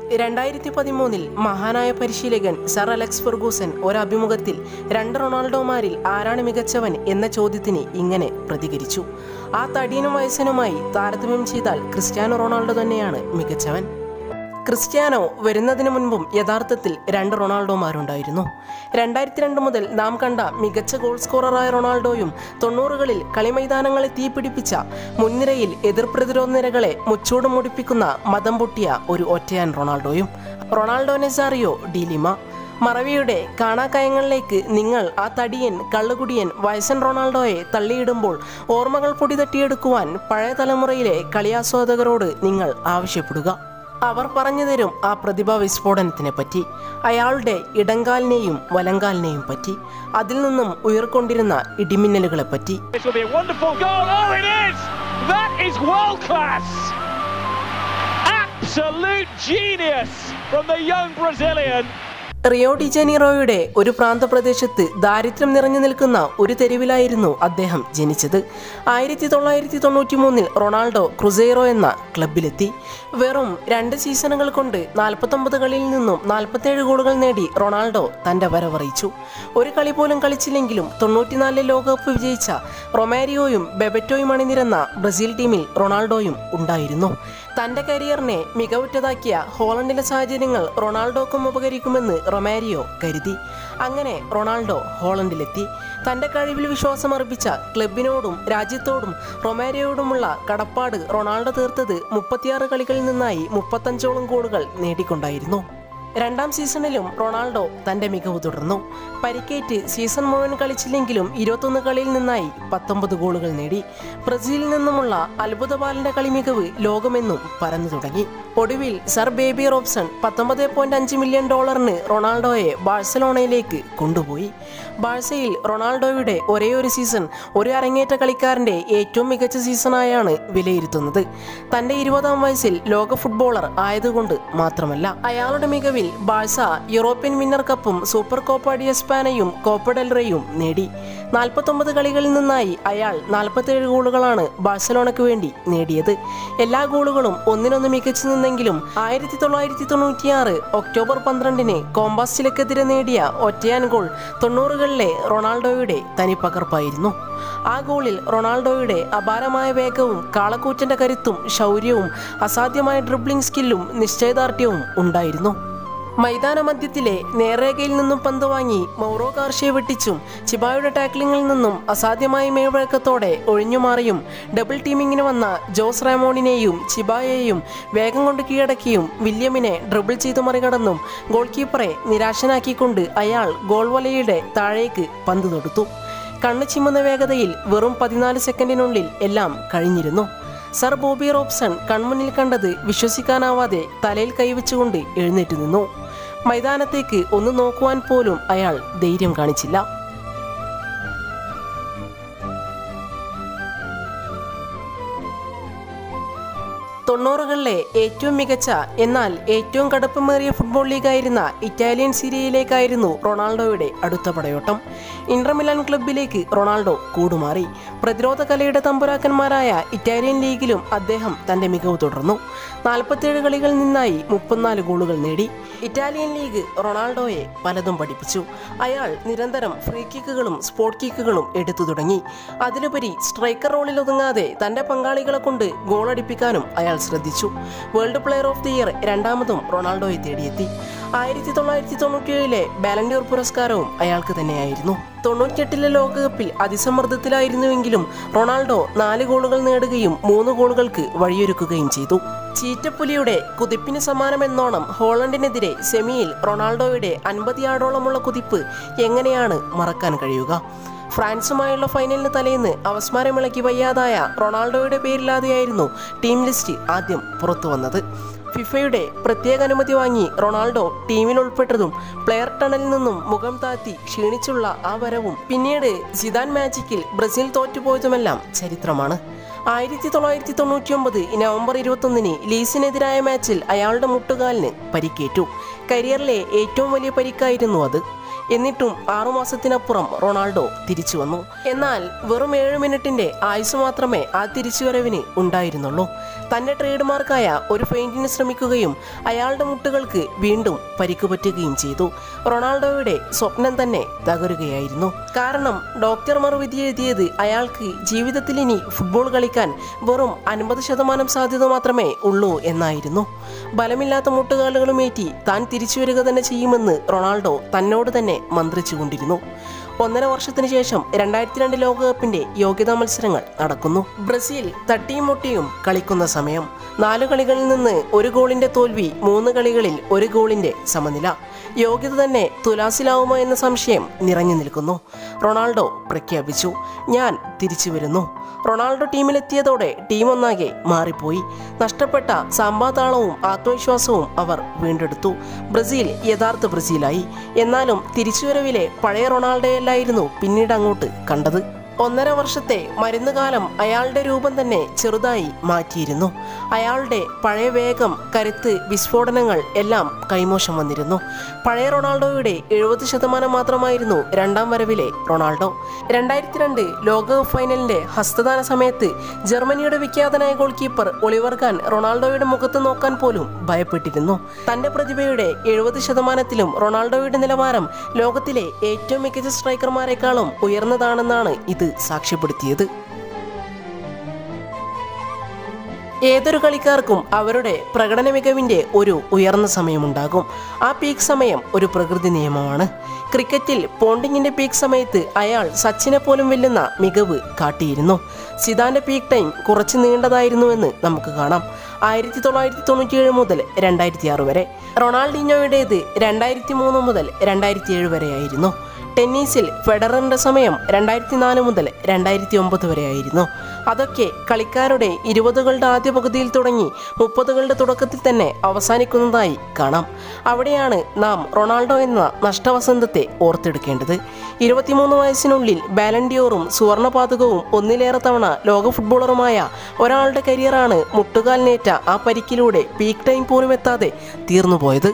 രണ്ടായിരത്തി പതിമൂന്നിൽ മഹാനായ പരിശീലകൻ സർ അലക്സ് ഫെർഗൂസൻ ഒരഭിമുഖത്തിൽ രണ്ട് റൊണാൾഡോമാരിൽ ആരാണ് മികച്ചവൻ എന്ന ചോദ്യത്തിന് ഇങ്ങനെ പ്രതികരിച്ചു ആ തടിയനും വയസ്സനുമായി താരതമ്യം ചെയ്താൽ ക്രിസ്ത്യാനോ റൊണാൾഡോ തന്നെയാണ് മികച്ചവൻ ക്രിസ്ത്യാനോ വരുന്നതിന് മുൻപും യഥാർത്ഥത്തിൽ രണ്ട് റൊണാൾഡോമാരുണ്ടായിരുന്നു രണ്ടായിരത്തി രണ്ട് മുതൽ നാം കണ്ട മികച്ച ഗോൾ സ്കോററായ റൊണാൾഡോയും തൊണ്ണൂറുകളിൽ കളിമൈതാനങ്ങളെ തീപിടിപ്പിച്ച മുൻനിരയിൽ എതിർ പ്രതിരോധ നിരകളെ മുച്ചൂട് മുടിപ്പിക്കുന്ന മതം പൊട്ടിയ ഒരു ഒറ്റയാൻ റൊണാൾഡോയും റൊണാൾഡോ നെസാറിയോ ഡിലിമ മറവിയുടെ കാണാക്കയങ്ങളിലേക്ക് നിങ്ങൾ ആ തടിയൻ കള്ളുകുടിയൻ വയസ്സൻ റൊണാൾഡോയെ തള്ളിയിടുമ്പോൾ ഓർമ്മകൾ പൊടി തട്ടിയെടുക്കുവാൻ പഴയ തലമുറയിലെ കളിയാസ്വാദകരോട് നിങ്ങൾ ആവശ്യപ്പെടുക അവർ പറഞ്ഞു തരും ആ പ്രതിഭാ വിസ്ഫോടനത്തിനെ പറ്റി അയാളുടെ ഇടങ്കാലിനെയും വലങ്കാലിനെയും പറ്റി അതിൽ നിന്നും ഉയർക്കൊണ്ടിരുന്ന ഇടിമിന്നലുകളെ പറ്റി This will be a wonderful goal. Oh, it is! That is world class! Absolute genius from the young Brazilian. Rio de ജനീറോയുടെ ഒരു പ്രാന്തപ്രദേശത്ത് ദാരിദ്ര്യം നിറഞ്ഞു നിൽക്കുന്ന ഒരു തെരുവിലായിരുന്നു അദ്ദേഹം ജനിച്ചത് ആയിരത്തി തൊള്ളായിരത്തി തൊണ്ണൂറ്റി മൂന്നിൽ റൊണാൾഡോ ക്രുസൈറോ എന്ന ക്ലബിലെത്തി വെറും രണ്ട് സീസണുകൾ കൊണ്ട് നാൽപ്പത്തൊമ്പത് കളിയിൽ നിന്നും നാൽപ്പത്തേഴ് ഗോളുകൾ നേടി റൊണാൾഡോ തന്റെ വരവറിയിച്ചു ഒരു കളി പോലും കളിച്ചില്ലെങ്കിലും തൊണ്ണൂറ്റിനാലിലെ ലോകകപ്പ് വിജയിച്ച റൊമാരിയോയും ബെബറ്റോയും അണിനിരന്ന ബ്രസീൽ ടീമിൽ റൊണാൾഡോയും ഉണ്ടായിരുന്നു തന്റെ കരിയറിനെ മികവുറ്റതാക്കിയ ഹോളണ്ടിലെ സാഹചര്യങ്ങൾ റൊണാൾഡോക്കും ഉപകരിക്കുമെന്ന് റൊമാരിയോ കരുതി അങ്ങനെ റൊണാൾഡോ ഹോളണ്ടിലെത്തി തന്റെ കഴിവിൽ വിശ്വാസമർപ്പിച്ച ക്ലബിനോടും രാജ്യത്തോടും റൊമാരിയോടുമുള്ള കടപ്പാട് റൊണാൾഡോ തീർത്തത് മുപ്പത്തിയാറ് കളികളിൽ നിന്നായി മുപ്പത്തഞ്ചോളം ഗോളുകൾ നേടിക്കൊണ്ടായിരുന്നു രണ്ടാം സീസണിലും റൊണാൾഡോ തന്റെ മികവ് തുടർന്നു പരിക്കേറ്റ് സീസൺ മുഴുവൻ കളിച്ചില്ലെങ്കിലും ഇരുപത്തൊന്ന് കളിയിൽ നിന്നായി പത്തൊമ്പത് ഗോളുകൾ നേടി ബ്രസീലിൽ നിന്നുമുള്ള അത്ഭുത ബാലന്റെ കളി മികവ് ലോകമെന്നും പരന്നു തുടങ്ങി ഒടുവിൽ സർ ബേബി റോബ്സൺ പത്തൊമ്പത് പോയിന്റ് അഞ്ച് മില്യൺ ഡോളറിന് റൊണാൾഡോയെ ബാഴ്സലോണയിലേക്ക് കൊണ്ടുപോയി ബാഴ്സയിൽ റൊണാൾഡോയുടെ ഒരേ ഒരു സീസൺ ഒരു അരങ്ങേറ്റ കളിക്കാരന്റെ ഏറ്റവും മികച്ച സീസണായാണ് വിലയിരുത്തുന്നത് തന്റെ ഇരുപതാം വയസ്സിൽ ലോക ഫുട്ബോളർ ആയതുകൊണ്ട് മാത്രമല്ല അയാളുടെ മികവിൽ ബാഴ്സ യൂറോപ്യൻ വിന്നർ കപ്പും സൂപ്പർ കോപ്പ ഡി എസ്പാനയും കോപ്പ ഡെൽറയും നേടി നാൽപ്പത്തൊമ്പത് കളികളിൽ നിന്നായി അയാൾ നാൽപ്പത്തേഴ് ഗോളുകളാണ് ബാഴ്സലോണയ്ക്ക് വേണ്ടി നേടിയത് എല്ലാ ഗോളുകളും ഒന്നിനൊന്ന് മികച്ചു നിന്നെങ്കിലും ആയിരത്തി തൊള്ളായിരത്തി തൊണ്ണൂറ്റിയാറ് ഒക്ടോബർ പന്ത്രണ്ടിന് കോമ്പാസ്റ്റിലക്കെതിരെ നേടിയ ഒറ്റയാൻ ഗോൾ തൊണ്ണൂറുകളിലെ റൊണാൾഡോയുടെ തനിപ്പകർപ്പായിരുന്നു ആ ഗോളിൽ റൊണാൾഡോയുടെ അപാരമായ വേഗവും കാളക്കൂറ്റന്റെ കരുത്തും ശൗര്യവും അസാധ്യമായ ഡ്രിബ്ലിംഗ് സ്കില്ലും നിശ്ചയദാർഢ്യവും ഉണ്ടായിരുന്നു മൈതാന മധ്യത്തിലെ നേർരേഖയിൽ നിന്നും പന്ത് വാങ്ങി മൗറോ കാർഷയെ വെട്ടിച്ചും ചിബായുടെ ടാക്ലിങ്ങിൽ നിന്നും അസാധ്യമായ മേൽവഴക്കത്തോടെ ഒഴിഞ്ഞുമാറിയും ഡബിൾ ടീമിങ്ങിന് വന്ന ജോസ് റാമോണിനെയും ചിബായെയും വേഗം കൊണ്ട് കീഴടക്കിയും വില്യമിനെ ഡ്രിബിൾ ചെയ്തു മറികടന്നും ഗോൾ കീപ്പറെ നിരാശനാക്കിക്കൊണ്ട് അയാൾ ഗോൾ വലയുടെ താഴേക്ക് പന്ത് തൊടുത്തു കണ്ണ് ചിമ്മുന്ന വേഗതയിൽ വെറും പതിനാല് സെക്കൻഡിനുള്ളിൽ എല്ലാം കഴിഞ്ഞിരുന്നു സർ ബോബി റോബ്സൺ കൺമുന്നിൽ കണ്ടത് വിശ്വസിക്കാനാവാതെ തലയിൽ കൈവച്ചുകൊണ്ട് എഴുന്നേറ്റ് നിന്നു മൈതാനത്തേക്ക് ഒന്ന് നോക്കുവാൻ പോലും അയാൾ ധൈര്യം കാണിച്ചില്ല തൊണ്ണൂറുകളിലെ ഏറ്റവും മികച്ച എന്നാൽ ഏറ്റവും കടുപ്പമേറിയ ഫുട്ബോൾ ലീഗായിരുന്ന ഇറ്റാലിയൻ സീരിയയിലേക്കായിരുന്നു റൊണാൾഡോയുടെ അടുത്ത പടയോട്ടം ഇന്റർ മിലാൻ ക്ലബിലേക്ക് റൊണാൾഡോ കൂടുമാറി പ്രതിരോധ കലയുടെ തമ്പുരാക്കന്മാരായ ഇറ്റാലിയൻ ലീഗിലും അദ്ദേഹം തന്റെ മികവ് തുടർന്നു നാൽപ്പത്തേഴ് കളികളിൽ നിന്നായി മുപ്പത്തിനാല് ഗോളുകൾ നേടി ഇറ്റാലിയൻ ലീഗ് റൊണാൾഡോയെ പലതും പഠിപ്പിച്ചു അയാൾ നിരന്തരം ഫ്രീ കിക്കുകളും സ്പോട്ട് കിക്കുകളും എടുത്തു തുടങ്ങി അതിലുപരി സ്ട്രൈക്കർ റോളിൽ ഒതുങ്ങാതെ തന്റെ പങ്കാളികളെ കൊണ്ട് ഗോളടിപ്പിക്കാനും അയാൾ ശ്രദ്ധിച്ചു world player of the year രണ്ടാമതും റൊണാൾഡോയെ തേടിയെത്തി ആയിരത്തി തൊള്ളായിരത്തി തൊണ്ണൂറ്റിയേഴിലെ ബാലൻഡ്യൂർ പുരസ്കാരവും അയാൾക്ക് തന്നെയായിരുന്നു തൊണ്ണൂറ്റിയെട്ടിലെ ലോകകപ്പിൽ അതിസമ്മർദ്ദത്തിലായിരുന്നുവെങ്കിലും റൊണാൾഡോ നാല് ഗോളുകൾ നേടുകയും മൂന്ന് ഗോളുകൾക്ക് വഴിയൊരുക്കുകയും ചെയ്തു ചീറ്റപ്പുലിയുടെ കുതിപ്പിന് സമാനമെന്നോണം ഹോളണ്ടിനെതിരെ സെമിയിൽ റൊണാൾഡോയുടെ അൻപത് യാർഡോളമുള്ള കുതിപ്പ് എങ്ങനെയാണ് മറക്കാൻ കഴിയുക ഫ്രാൻസുമായുള്ള ഫൈനലിന് തലേന്ന് അവസ്മാരമിളക്കി വയ്യാതായ റൊണാൾഡോയുടെ പേരില്ലാതെയായിരുന്നു ടീം ലിസ്റ്റ് ആദ്യം പുറത്തു വന്നത് ഫിഫയുടെ പ്രത്യേക അനുമതി വാങ്ങി റൊണാൾഡോ ടീമിൽ ഉൾപ്പെട്ടതും പ്ലെയർ ടണലിൽ നിന്നും മുഖം താത്തി ക്ഷീണിച്ചുള്ള ആ വരവും പിന്നീട് സിദാൻ മാജിക്കിൽ ബ്രസീൽ തോറ്റുപോയതുമെല്ലാം ചരിത്രമാണ് ആയിരത്തി തൊള്ളായിരത്തി തൊണ്ണൂറ്റി ഒമ്പത് നവംബർ ഇരുപത്തൊന്നിന് ലീസിനെതിരായ മാച്ചിൽ അയാളുടെ മുട്ടുകാലിന് പരിക്കേറ്റു കരിയറിലെ ഏറ്റവും വലിയ പരിക്കായിരുന്നു അത് എന്നിട്ടും ആറുമാസത്തിനപ്പുറം റൊണാൾഡോ തിരിച്ചു വന്നു എന്നാൽ വെറും ഏഴ് മിനിറ്റിന്റെ ആയുസ് മാത്രമേ ആ തിരിച്ചുവരവിന് ഉണ്ടായിരുന്നുള്ളൂ തന്റെ ട്രേഡ് മാർക്കായ ഒരു ഫെയിന്റിന് ശ്രമിക്കുകയും അയാളുടെ മുട്ടുകൾക്ക് വീണ്ടും പരിക്ക് പറ്റുകയും ചെയ്തു റൊണാൾഡോയുടെ സ്വപ്നം തന്നെ തകരുകയായിരുന്നു കാരണം ഡോക്ടർമാർ വിധി എഴുതിയത് അയാൾക്ക് ജീവിതത്തിൽ ഇനി ഫുട്ബോൾ കളിക്കാൻ വെറും അൻപത് ശതമാനം സാധ്യത മാത്രമേ ഉള്ളൂ എന്നായിരുന്നു ബലമില്ലാത്ത മുട്ടുകാലുകളുമേറ്റി താൻ തിരിച്ചു വരിക തന്നെ ചെയ്യുമെന്ന് റൊണാൾഡോ തന്നോട് തന്നെ മന്ത്രിച്ചുകൊണ്ടിരുന്നു ഒന്നര വർഷത്തിന് ശേഷം രണ്ടായിരത്തി രണ്ട് ലോകകപ്പിന്റെ യോഗ്യതാ മത്സരങ്ങൾ നടക്കുന്നു ബ്രസീൽ തട്ടിയും മുട്ടിയും കളിക്കുന്ന സമയം നാല് കളികളിൽ നിന്ന് ഒരു ഗോളിന്റെ തോൽവി മൂന്ന് കളികളിൽ ഒരു ഗോളിന്റെ സമനില യോഗ്യത തന്നെ തുലാസിലാവുമോ എന്ന സംശയം നിറഞ്ഞു നിൽക്കുന്നു റൊണാൾഡോ പ്രഖ്യാപിച്ചു ഞാൻ തിരിച്ചു വരുന്നു റൊണാൾഡോ ടീമിലെത്തിയതോടെ ടീം ഒന്നാകെ മാറിപ്പോയി നഷ്ടപ്പെട്ട സാമ്പാതാളവും ആത്മവിശ്വാസവും അവർ വീണ്ടെടുത്തു ബ്രസീൽ യഥാർത്ഥ ബ്രസീലായി എന്നാലും തിരിച്ചുവരവിലെ പഴയ റൊണാൾഡോയല്ലായിരുന്നു പിന്നീട് അങ്ങോട്ട് കണ്ടത് ഒന്നര വർഷത്തെ മരുന്നുകാലം അയാളുടെ രൂപം തന്നെ ചെറുതായി മാറ്റിയിരുന്നു അയാളുടെ പഴയ വേഗം കരുത്ത് വിസ്ഫോടനങ്ങൾ എല്ലാം കൈമോശം വന്നിരുന്നു പഴയ റൊണാൾഡോയുടെ എഴുപത് ശതമാനം മാത്രമായിരുന്നു രണ്ടാം വരവിലെ റൊണാൾഡോ രണ്ടായിരത്തി രണ്ട് ലോകകപ്പ് ഫൈനലിന്റെ ഹസ്തദാന സമയത്ത് ജർമ്മനിയുടെ വിഖ്യാതനായ ഗോൾ കീപ്പർ ഒളിവർ ഖാൻ റൊണാൾഡോയുടെ മുഖത്ത് നോക്കാൻ പോലും ഭയപ്പെട്ടിരുന്നു തന്റെ പ്രതിഭയുടെ എഴുപത് ശതമാനത്തിലും റൊണാൾഡോയുടെ നിലവാരം ലോകത്തിലെ ഏറ്റവും മികച്ച സ്ട്രൈക്കർമാരെക്കാളും ഉയർന്നതാണെന്നാണ് ഇത് സാക്ഷ്യപ്പെടുത്തിയത് ഏതൊരു കളിക്കാർക്കും അവരുടെ പ്രകടന മികവിന്റെ ഒരു ഉയർന്ന സമയമുണ്ടാകും ആ പീക്ക് സമയം ഒരു പ്രകൃതി നിയമമാണ് ക്രിക്കറ്റിൽ പോണ്ടിങ്ങിന്റെ പീക്ക് സമയത്ത് അയാൾ സച്ചിനെ പോലും വെല്ലുന്ന മികവ് കാട്ടിയിരുന്നു സിദാന്റെ പീക്ക് ടൈം കുറച്ച് നീണ്ടതായിരുന്നുവെന്ന് നമുക്ക് കാണാം ആയിരത്തി തൊള്ളായിരത്തി തൊണ്ണൂറ്റിയേഴ് മുതൽ രണ്ടായിരത്തി ആറ് വരെ റൊണാൾഡിനോയുടേത് രണ്ടായിരത്തി മൂന്ന് മുതൽ രണ്ടായിരത്തി ഏഴ് വരെയായിരുന്നു ടെന്നീസിൽ ഫെഡററിന്റെ സമയം രണ്ടായിരത്തി നാല് മുതൽ രണ്ടായിരത്തി ഒമ്പത് വരെയായിരുന്നു അതൊക്കെ കളിക്കാരുടെ ഇരുപതുകളുടെ ആദ്യ പകുതിയിൽ തുടങ്ങി മുപ്പതുകളുടെ തുടക്കത്തിൽ തന്നെ അവസാനിക്കുന്നതായി കാണാം അവിടെയാണ് നാം റൊണാൾഡോ എന്ന നഷ്ടവസന്തത്തെ ഓർത്തെടുക്കേണ്ടത് ഇരുപത്തിമൂന്ന് വയസ്സിനുള്ളിൽ ബാലൻഡിയോറും സുവർണപാതകവും ഒന്നിലേറെ തവണ ലോക ഫുട്ബോളറുമായ ഒരാളുടെ കരിയറാണ് മുട്ടുകാലിനേറ്റ ആ പരിക്കിലൂടെ പീക്ക് ടൈം പോലും എത്താതെ തീർന്നുപോയത്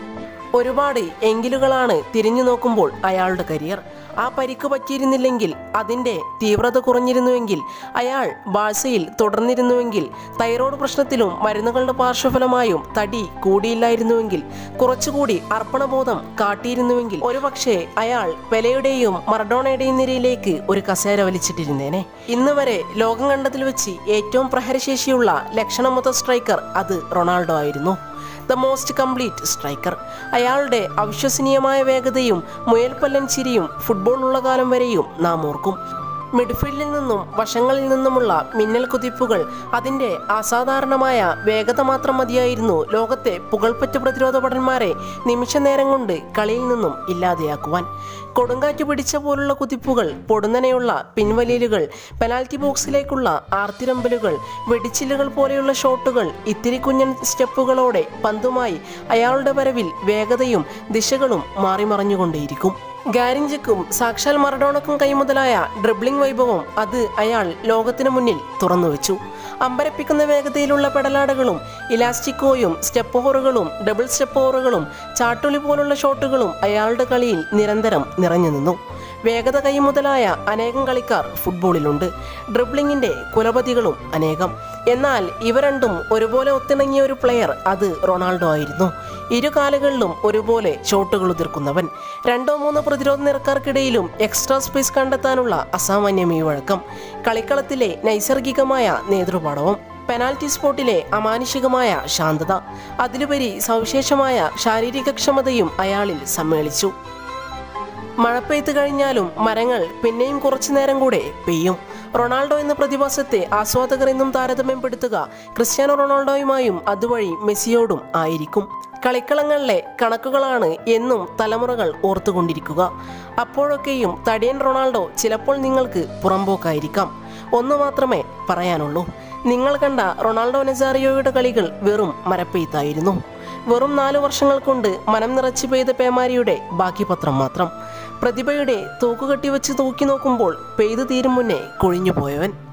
ഒരുപാട് എങ്കിലുകളാണ് തിരിഞ്ഞു നോക്കുമ്പോൾ അയാളുടെ കരിയർ ആ പരിക്ക് പറ്റിയിരുന്നില്ലെങ്കിൽ അതിൻ്റെ തീവ്രത കുറഞ്ഞിരുന്നുവെങ്കിൽ അയാൾ ബാഴ്സയിൽ തുടർന്നിരുന്നുവെങ്കിൽ തൈറോയ്ഡ് പ്രശ്നത്തിലും മരുന്നുകളുടെ പാർശ്വഫലമായും തടി കൂടിയില്ലായിരുന്നുവെങ്കിൽ കുറച്ചുകൂടി അർപ്പണബോധം കാട്ടിയിരുന്നുവെങ്കിൽ ഒരുപക്ഷെ അയാൾ പെലയുടെയും മറഡോണയുടെയും നിരയിലേക്ക് ഒരു കസേര വലിച്ചിട്ടിരുന്നേനെ ഇന്ന് വരെ ലോകം കണ്ടതിൽ വെച്ച് ഏറ്റവും പ്രഹരശേഷിയുള്ള ലക്ഷണമൊത്ത സ്ട്രൈക്കർ അത് റൊണാൾഡോ ആയിരുന്നു ദ മോസ്റ്റ് കംപ്ലീറ്റ് സ്ട്രൈക്കർ അയാളുടെ അവിശ്വസനീയമായ വേഗതയും മുയൽപ്പല്ലൻ ചിരിയും ഫുട്ബോൾ ഉള്ള കാലം വരെയും നാം ഓർക്കും മിഡ്ഫീൽഡിൽ നിന്നും വശങ്ങളിൽ നിന്നുമുള്ള മിന്നൽ കുതിപ്പുകൾ അതിൻ്റെ അസാധാരണമായ വേഗത മാത്രം മതിയായിരുന്നു ലോകത്തെ പുകൾപ്പറ്റ പ്രതിരോധ ഭടന്മാരെ നിമിഷ നേരം കൊണ്ട് കളിയിൽ നിന്നും ഇല്ലാതെയാക്കുവാൻ കൊടുങ്കാറ്റ് പിടിച്ച പോലുള്ള കുതിപ്പുകൾ പൊടുന്നനെയുള്ള പിൻവലിയലുകൾ പെനാൽറ്റി ബോക്സിലേക്കുള്ള ആർത്തിരമ്പലുകൾ വെടിച്ചില്ലുകൾ പോലെയുള്ള ഷോട്ടുകൾ ഇത്തിരി കുഞ്ഞൻ സ്റ്റെപ്പുകളോടെ പന്തുമായി അയാളുടെ വരവിൽ വേഗതയും ദിശകളും മാറിമറിഞ്ഞുകൊണ്ടേയിരിക്കും ഗാരിഞ്ചക്കും സാക്ഷാൽ മറഡോണക്കും കൈമുതലായ ഡ്രിബ്ലിംഗ് വൈഭവം അത് അയാൾ ലോകത്തിനു മുന്നിൽ തുറന്നുവെച്ചു അമ്പരപ്പിക്കുന്ന വേഗതയിലുള്ള പെടലാടകളും ഇലാസ്റ്റിക്കോയും സ്റ്റെപ്പ് ഓവറുകളും ഡബിൾ സ്റ്റെപ്പ് ഓവറുകളും ചാട്ടുളി പോലുള്ള ഷോട്ടുകളും അയാളുടെ കളിയിൽ നിരന്തരം നിറഞ്ഞു നിന്നു വേഗത കൈമുതലായ അനേകം കളിക്കാർ ഫുട്ബോളിലുണ്ട് ഡ്രിബ്ലിങ്ങിന്റെ കുലപതികളും അനേകം എന്നാൽ ഇവ രണ്ടും ഒരുപോലെ ഒത്തിണങ്ങിയ ഒരു പ്ലെയർ അത് റൊണാൾഡോ ആയിരുന്നു ഇരു കാലുകളിലും ഒരുപോലെ ഷോട്ടുകൾ ഉതിർക്കുന്നവൻ രണ്ടോ മൂന്നോ പ്രതിരോധ നിരക്കാർക്കിടയിലും എക്സ്ട്രാ സ്പേസ് കണ്ടെത്താനുള്ള അസാമാന്യം ഈ വഴക്കം കളിക്കളത്തിലെ നൈസർഗികമായ നേതൃപാടവം പെനാൽറ്റി സ്പോട്ടിലെ അമാനുഷികമായ ശാന്തത അതിലുപരി സവിശേഷമായ ശാരീരികക്ഷമതയും അയാളിൽ സമ്മേളിച്ചു മഴപ്പെയ്ത്ത് കഴിഞ്ഞാലും മരങ്ങൾ പിന്നെയും കുറച്ചു നേരം കൂടെ പെയ്യും റൊണാൾഡോ എന്ന പ്രതിഭാസത്തെ ആസ്വാദകർ എന്നും താരതമ്യപ്പെടുത്തുക ക്രിസ്ത്യാനോ റൊണാൾഡോയുമായും അതുവഴി മെസ്സിയോടും ആയിരിക്കും കളിക്കളങ്ങളിലെ കണക്കുകളാണ് എന്നും തലമുറകൾ ഓർത്തുകൊണ്ടിരിക്കുക അപ്പോഴൊക്കെയും തടിയൻ റൊണാൾഡോ ചിലപ്പോൾ നിങ്ങൾക്ക് പുറമ്പോക്കായിരിക്കാം ഒന്ന് മാത്രമേ പറയാനുള്ളൂ നിങ്ങൾ കണ്ട റൊണാൾഡോ നെസാറിയോയുടെ കളികൾ വെറും മരപ്പെയ്ത്തായിരുന്നു വെറും നാലു വർഷങ്ങൾ കൊണ്ട് മനം നിറച്ചു പെയ്ത പേമാരിയുടെ ബാക്കി പത്രം മാത്രം പ്രതിഭയുടെ തൂക്കുകെട്ടി വെച്ച് തൂക്കി നോക്കുമ്പോൾ പെയ്തു തീരും മുന്നേ കൊഴിഞ്ഞു പോയവൻ